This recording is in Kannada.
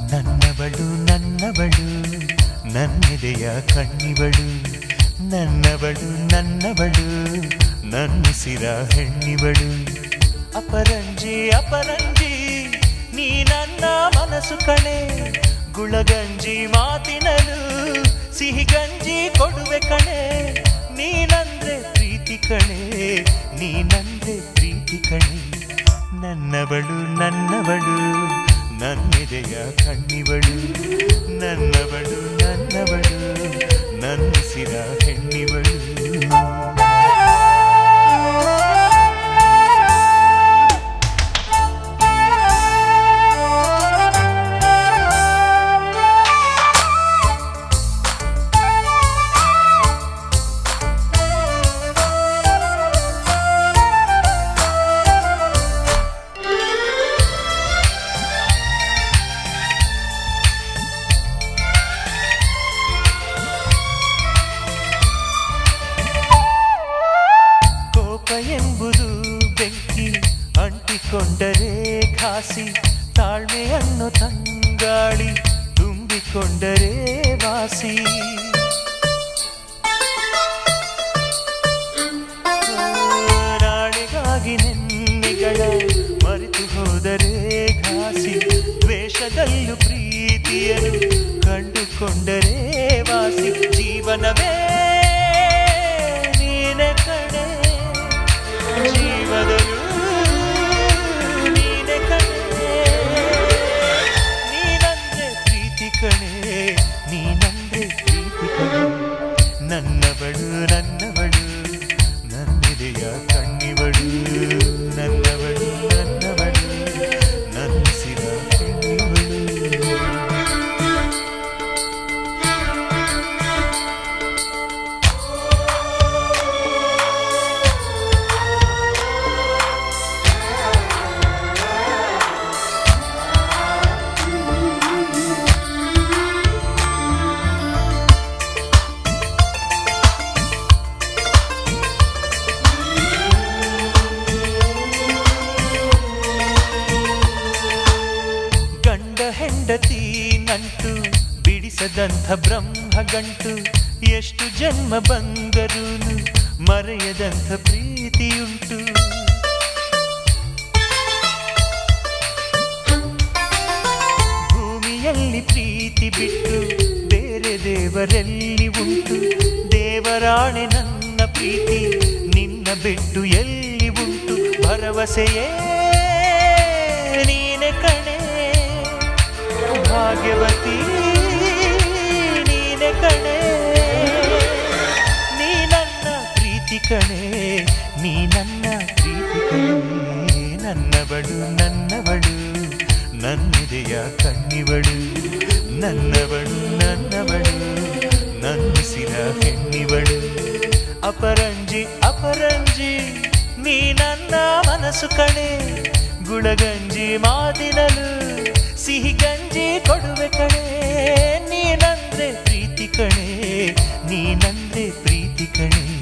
ನನ್ನವಳು ನನ್ನವಳು ನನ್ನೆದೆಯ ಕಣ್ಣಿವಳು ನನ್ನವಳು ನನ್ನವಳು ನನ್ನುಸಿರ ಹೆಣ್ಣಿವಳು ಅಪರಂಜಿ ಅಪರಂಜಿ ನೀ ನನ್ನ ಮನಸ್ಸು ಕಣೆ ಗುಳಗಂಜಿ ಮಾತಿನಲು ಸಿಹಿ ಗಂಜಿ ಕೊಡುವೆ ಕಣೆ ನೀನಂದ್ರೆ ಪ್ರೀತಿ ಕಣೆ ನೀನಂದ್ರೆ ಪ್ರೀತಿ ಕಣೆ ನನ್ನವಳು ನನ್ನವಳು ನನ್ನೆದೆಯ ಕಣ್ಣಿವಳು ನನ್ನವಳು ನನ್ನವಳು ನನ್ನಿಸಿರ ಹೆಣ್ಣಿವಳು ಕೋಪ ಎಂಬುದು ಬೆಂಕಿ ಅಂಟಿಕೊಂಡರೆ ಘಾಸಿ ತಾಳ್ಮೆ ಅನ್ನೋ ತಂಗಾಳಿ ತುಂಬಿಕೊಂಡರೆ ವಾಸಿ ನಾಳೆಗಾಗಿ ನೆನ್ನೆಗಳ ಮರೆತು ಹೋದರೆ ಘಾಸಿ ದ್ವೇಷದಲ್ಲೂ ಪ್ರೀತಿಯನ್ನು ಕಂಡುಕೊಂಡರೆ ವಾಸಿ ಜೀವನವೇ ನೀನೆ ಕಣೆ ಜೀವದಲ್ಲೂ ನೀನೆ ಕಣೆ ನೀನಂದ್ರೆ ಪ್ರೀತಿ ಕಣೆ ನೀನಂದ್ರೆ ಪ್ರೀತಿ ಕಣೆ ನನ್ನವಳು ನನ್ನವಳು ನನ್ನೆದೆಯ ಕಣ್ಣಿವಳು ನನ್ನವಳು ನನ್ನವಳು ನನ್ನಿಸಿದ ಹೆಣ್ಣಿವಳು ಗಂಡ ಹೆಂಡತಿ ನಂಟು ಬಿಡಿಸದಂಥ ಬ್ರಹ್ಮ ಗಂಟು ಎಷ್ಟು ಜನ್ಮ ಬಂದರೂನು ಮರೆಯದಂಥ ಪ್ರೀತಿಯುಂಟು ಭೂಮಿಯಲ್ಲಿ ಪ್ರೀತಿ ಬಿಟ್ಟು ಬೇರೆ ದೇವರೆಲ್ಲಿ ಉಂಟು ದೇವರಾಣೆ ನನ್ನ ಪ್ರೀತಿ ನಿನ್ನ ಬಿಟ್ಟು ಎಲ್ಲಿ ಉಂಟು ಭರವಸೆಯೇ ನೀನೆ ಕಣೆ ಭಾಗ್ಯವತಿ ನೀನೆ ಕಣೆ ನೀ ನನ್ನ ಪ್ರೀತಿ ಕಣೆ ನೀ ನನ್ನ ಪ್ರೀತಿ ಕಣೆ ನನ್ನವಳು ನನ್ನವಳು ನನ್ನೆದೆಯ ಕಣ್ಣಿವಳು ನನ್ನವಳು ನನ್ನವಳು ನನ್ನಿಸಿರ ಹೆಣ್ಣಿವಳು ಅಪರಂಜಿ ಅಪರಂಜಿ ನೀ ನನ್ನ ಮನಸ್ಸು ಕಣೆ ಗುಳಗಂಜಿ ಮಾತಿನಲು ಸಿಹಿ ಗಂಜಿ ಕೊಡುವೆ ಕಣೆ ನೀನಂದ್ರೆ ಪ್ರೀತಿ ಕಣೆ ನೀನಂದ್ರೆ ಪ್ರೀತಿ ಕಣೆ